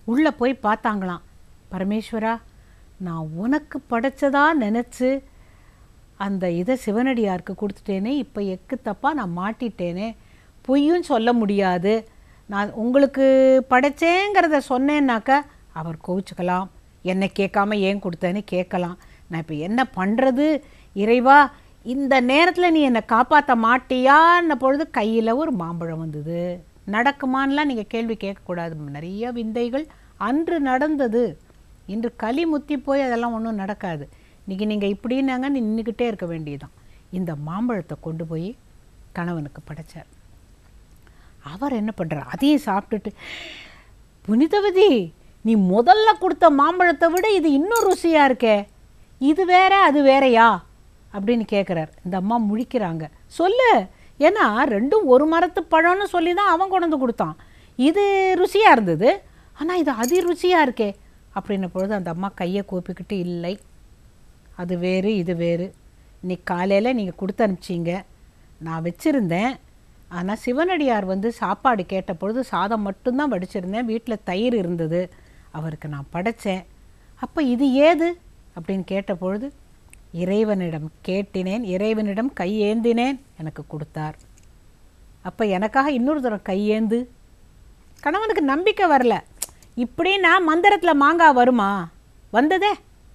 உள்ளே போய் பார்த்தாங்களாம் பரமேஸ்வரா நான் உனக்கு படைச்சதா நினச்சி அந்த இதை சிவனடியாருக்கு கொடுத்துட்டேனே இப்போ எக்கு தப்பாக நான் மாட்டிட்டேனே பொய்யும் சொல்ல முடியாது நான் உங்களுக்கு படைச்சேங்கிறத சொன்னேன்னாக்க அவர் கோவிச்சுக்கலாம் என்னை கேட்காம ஏன் கொடுத்தேன்னு கேட்கலாம் நான் இப்போ என்ன பண்ணுறது இறைவா இந்த நேரத்தில் நீ என்னை காப்பாற்ற மாட்டியான்ன பொழுது கையில் ஒரு மாம்பழம் வந்தது நடக்குமான்லாம் நீங்கள் கேள்வி கேட்கக்கூடாது நிறைய விந்தைகள் அன்று நடந்தது இன்று களி முத்தி போய் அதெல்லாம் ஒன்றும் நடக்காது இன்றைக்கி நீங்கள் இப்படின்னாங்க நின்றுக்கிட்டே இருக்க வேண்டியதுதான் இந்த மாம்பழத்தை கொண்டு போய் கணவனுக்கு படைச்சார் அவர் என்ன பண்ணுறார் அதையும் சாப்பிட்டுட்டு புனிதவதி நீ முதல்ல கொடுத்த மாம்பழத்தை விட இது இன்னும் ருசியாக இருக்கே இது வேற அது வேறயா அப்படின்னு கேட்குறார் இந்த அம்மா முழிக்கிறாங்க சொல்லு ஏன்னா ரெண்டும் ஒரு மரத்து பழம்னு சொல்லி தான் அவன் கொண்டு வந்து கொடுத்தான் இது ருசியாக இருந்தது ஆனால் இது அதி ருசியாக இருக்கே அப்படின்ன பொழுது அந்த அம்மா கையை கூப்பிக்கிட்டு இல்லை அது வேறு இது வேறு இன்னைக்கு காலையில் நீங்கள் கொடுத்து அனுப்பிச்சிங்க நான் வச்சுருந்தேன் ஆனால் சிவனடியார் வந்து சாப்பாடு கேட்ட பொழுது சாதம் மட்டும்தான் வடிச்சிருந்தேன் வீட்டில் தயிர் இருந்தது அவருக்கு நான் படைச்சேன் அப்போ இது ஏது அப்படின்னு கேட்ட பொழுது இறைவனிடம் கேட்டினேன் இறைவனிடம் கையேந்தினேன் எனக்கு கொடுத்தார் அப்போ எனக்காக இன்னொரு தரம் கையேந்து கணவனுக்கு நம்பிக்கை வரல இப்படின்னா மந்திரத்தில் மாங்காய் வருமா வந்ததே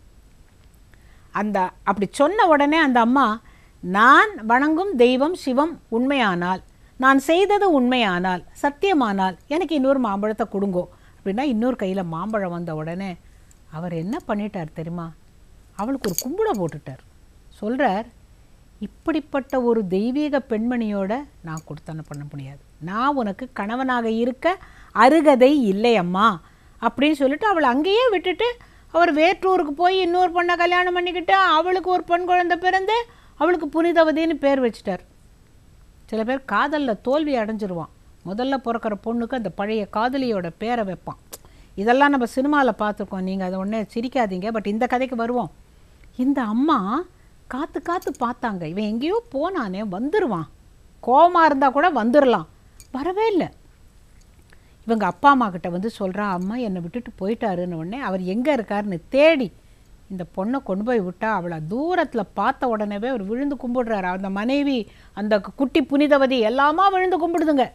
அந்த அப்படி சொன்ன உடனே அந்த அம்மா நான் வணங்கும் தெய்வம் சிவம் உண்மையானால் நான் செய்தது உண்மையானால் சத்தியமானால் எனக்கு இன்னொரு மாம்பழத்தை கொடுங்கோ அப்படின்னா இன்னொரு கையில் மாம்பழம் வந்த உடனே அவர் என்ன பண்ணிட்டார் தெரியுமா அவளுக்கு ஒரு கும்பிட போட்டுட்டார் சொல்கிறார் இப்படிப்பட்ட ஒரு தெய்வீக பெண்மணியோட நான் கொடுத்தன பண்ண முடியாது நான் உனக்கு கணவனாக இருக்க அருகதை இல்லை அம்மா அப்படின்னு சொல்லிட்டு அவளை அங்கேயே விட்டுட்டு அவர் வேற்றூருக்கு போய் இன்னொரு பொண்ணை கல்யாணம் பண்ணிக்கிட்டு அவளுக்கு ஒரு பெண் குழந்தை பிறந்து அவளுக்கு புனிதவதின்னு பேர் வச்சிட்டார் சில பேர் காதலில் தோல்வி அடைஞ்சிருவான் முதல்ல பிறக்கிற பொண்ணுக்கு அந்த பழைய காதலியோட பேரை வைப்பான் இதெல்லாம் நம்ம சினிமாவில் பார்த்துருக்கோம் நீங்கள் அதை உடனே சிரிக்காதீங்க பட் இந்த கதைக்கு வருவோம் இந்த அம்மா காத்து காத்து பார்த்தாங்க இவன் எங்கேயோ போனானே வந்துடுவான் கோவமாக இருந்தால் கூட வந்துடலாம் வரவே இல்லை இவங்க அப்பா அம்மா கிட்ட வந்து சொல்கிறா அம்மா என்னை விட்டுட்டு போயிட்டாருன்னு உடனே அவர் எங்கே இருக்காருன்னு தேடி இந்த பொண்ணை கொண்டு போய் விட்டா அவளை தூரத்தில் பார்த்த உடனேவே அவர் விழுந்து கும்பிடுறாரு அந்த மனைவி அந்த குட்டி புனிதவதி எல்லாமா விழுந்து கும்பிடுதுங்க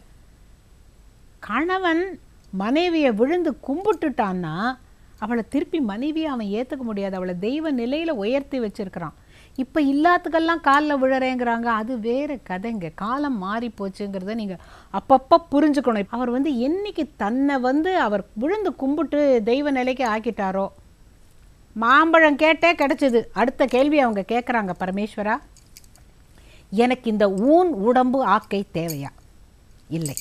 கணவன் மனைவியை விழுந்து கும்பிட்டுட்டான்னா அவளை திருப்பி மனைவியை அவன் ஏற்றுக்க முடியாது அவளை தெய்வ நிலையில் உயர்த்தி வச்சிருக்கிறான் இப்போ இல்லாத்துக்கெல்லாம் காலில் விழறேங்கிறாங்க அது வேறு கதைங்க காலம் மாறி போச்சுங்கிறத நீங்கள் அப்பப்போ புரிஞ்சுக்கணும் அவர் வந்து என்னைக்கு தன்னை வந்து அவர் விழுந்து கும்பிட்டு தெய்வ நிலைக்கு ஆக்கிட்டாரோ மாம்பழம் கேட்டே கிடச்சிது அடுத்த கேள்வி அவங்க கேட்குறாங்க பரமேஸ்வரா எனக்கு இந்த ஊன் உடம்பு ஆக்கை தேவையா இல்லை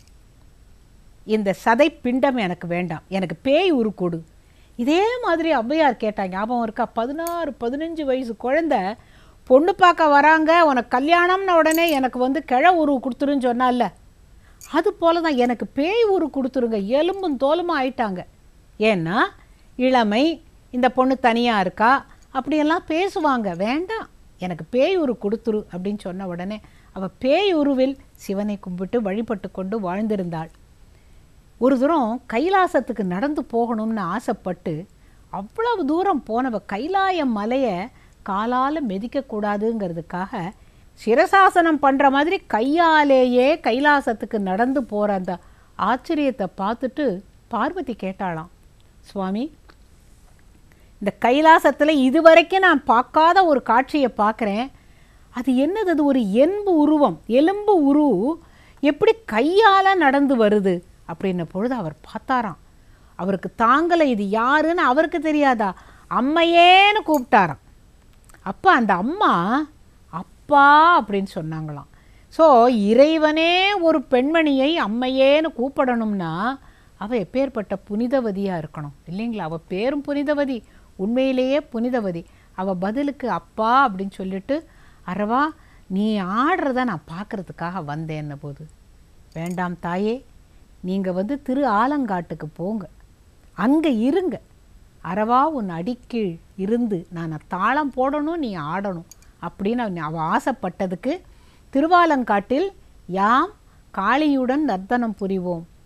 இந்த சதை பிண்டம் எனக்கு வேண்டாம் எனக்கு பேய் உருக்கூடு இதே மாதிரி ஔவையார் கேட்டாங்க ஞாபகம் இருக்கா பதினாறு பதினஞ்சு வயசு குழந்த பொண்ணு பார்க்க வராங்க உனக்கு கல்யாணம்னு உடனே எனக்கு வந்து கிழ உருவு கொடுத்துருன்னு சொன்னால அது போல தான் எனக்கு பேய் உரு கொடுத்துருங்க எலும்பும் தோலுமா ஆயிட்டாங்க ஏன்னா இளமை இந்த பொண்ணு தனியாக இருக்கா அப்படியெல்லாம் பேசுவாங்க வேண்டாம் எனக்கு பேய் உரு கொடுத்துரு அப்படின்னு சொன்ன உடனே அவள் பேய் உருவில் சிவனை கும்பிட்டு வழிபட்டு கொண்டு வாழ்ந்திருந்தாள் ஒரு தூரம் கைலாசத்துக்கு நடந்து போகணும்னு ஆசைப்பட்டு அவ்வளவு தூரம் போனவ கைலாய மலையை காலால் மிதிக்கக்கூடாதுங்கிறதுக்காக சிரசாசனம் பண்ணுற மாதிரி கையாலேயே கைலாசத்துக்கு நடந்து போகிற அந்த ஆச்சரியத்தை பார்த்துட்டு பார்வதி கேட்டாளாம் சுவாமி இந்த கைலாசத்தில் இதுவரைக்கும் நான் பார்க்காத ஒரு காட்சியை பார்க்குறேன் அது என்னது அது ஒரு எண்பு உருவம் எலும்பு உரு எப்படி கையால் நடந்து வருது அப்படின்ன பொழுது அவர் பார்த்தாராம் அவருக்கு தாங்கலை இது யாருன்னு அவருக்கு தெரியாதா அம்மையேன்னு கூப்பிட்டாராம் அப்போ அந்த அம்மா அப்பா அப்படின்னு சொன்னாங்களாம் ஸோ இறைவனே ஒரு பெண்மணியை அம்மையேன்னு கூப்பிடணும்னா அவள் எப்பேற்பட்ட புனிதவதியாக இருக்கணும் இல்லைங்களா அவள் பேரும் புனிதவதி உண்மையிலேயே புனிதவதி அவள் பதிலுக்கு அப்பா அப்படின்னு சொல்லிட்டு அரவா நீ ஆடுறத நான் பார்க்கறதுக்காக வந்தேன்ன போது வேண்டாம் தாயே நீங்கள் வந்து திரு ஆலங்காட்டுக்கு போங்க அங்கே இருங்க அறவா உன் அடிக்கீழ் இருந்து நான் தாளம் போடணும் நீ ஆடணும் அப்படின்னு அவன் அவள் ஆசைப்பட்டதுக்கு திருவாலங்காட்டில் யாம் காளியுடன் நர்த்தனம் புரிவோம்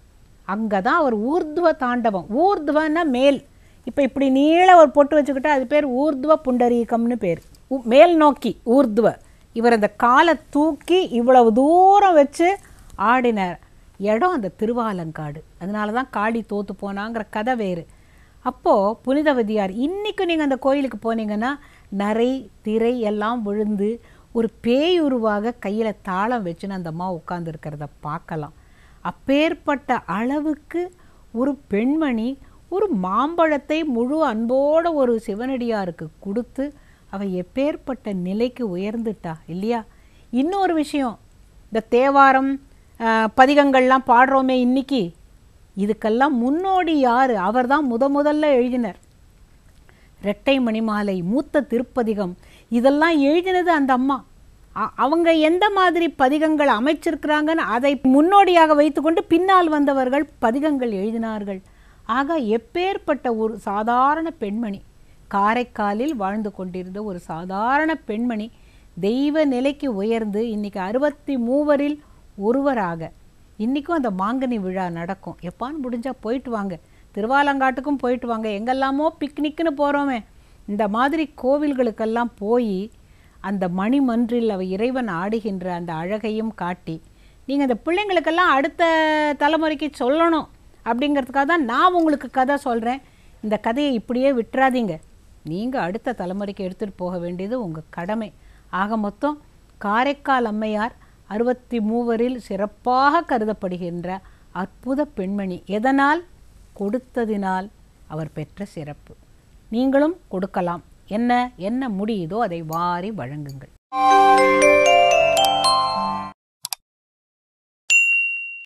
அங்கே தான் அவர் ஊர்துவ தாண்டவம் ஊர்துவன்னா மேல் இப்போ இப்படி நீள ஒரு பொட்டு வச்சுக்கிட்டா அது பேர் ஊர்துவ புண்டரீகம்னு பேர் உ- மேல் நோக்கி ஊர்துவ இவர் அந்த காலை தூக்கி இவ்வளவு தூரம் வச்சு ஆடினார் இடம் அந்த திருவாலங்காடு அதனால தான் காளி தோத்து போனாங்கிற கதை வேறு அப்போது புனிதவதியார் இன்றைக்கும் நீங்கள் அந்த கோயிலுக்கு போனீங்கன்னா நரை திரை எல்லாம் விழுந்து ஒரு பேயுருவாக கையில் தாளம் வச்சுன்னு அந்த அம்மா உட்காந்துருக்கிறத பார்க்கலாம் அப்பேற்பட்ட அளவுக்கு ஒரு பெண்மணி ஒரு மாம்பழத்தை முழு அன்போட ஒரு சிவனடியாருக்கு கொடுத்து அவ எப்பேற்பட்ட நிலைக்கு உயர்ந்துட்டா இல்லையா இன்னொரு விஷயம் இந்த தேவாரம் ஆஹ், பதிகங்கள்லாம் பாடுறோமே இன்னைக்கு இதுக்கெல்லாம் முன்னோடி யார் அவர் தான் முத முதல்ல எழுதினர் ரெட்டை மணிமாலை மூத்த திருப்பதிகம் இதெல்லாம் எழுதினது அந்த அம்மா அ- அவங்க எந்த மாதிரி பதிகங்கள் அமைச்சிருக்கிறாங்கன்னு அதை முன்னோடியாக வைத்துக்கொண்டு பின்னால் வந்தவர்கள் பதிகங்கள் எழுதினார்கள் ஆக எப்பேற்பட்ட ஒரு சாதாரண பெண்மணி காரைக்காலில் வாழ்ந்து கொண்டிருந்த ஒரு சாதாரண பெண்மணி தெய்வ நிலைக்கு உயர்ந்து இன்னைக்கு அறுபத்தி மூவரில் ஒருவராக இன்றைக்கும் அந்த மாங்கனி விழா நடக்கும் எப்பான்னு முடிஞ்சால் போயிட்டு வாங்க திருவாலங்காட்டுக்கும் போயிட்டு வாங்க எங்கெல்லாமோ பிக்னிக்னு போகிறோமே இந்த மாதிரி கோவில்களுக்கெல்லாம் போய் அந்த மணிமன்றில் அவ இறைவன் ஆடுகின்ற அந்த அழகையும் காட்டி நீங்கள் அந்த பிள்ளைங்களுக்கெல்லாம் அடுத்த தலைமுறைக்கு சொல்லணும் அப்படிங்கிறதுக்காக தான் நான் உங்களுக்கு கதை சொல்கிறேன் இந்த கதையை இப்படியே விட்டுறாதீங்க நீங்கள் அடுத்த தலைமுறைக்கு எடுத்துகிட்டு போக வேண்டியது உங்கள் கடமை ஆக மொத்தம் காரைக்கால் அம்மையார் அறுபத்தி மூவரில் சிறப்பாக கருதப்படுகின்ற அற்புத பெண்மணி எதனால் கொடுத்ததினால் அவர் பெற்ற சிறப்பு நீங்களும் கொடுக்கலாம் என்ன என்ன முடியுதோ அதை வாரி வழங்குங்கள்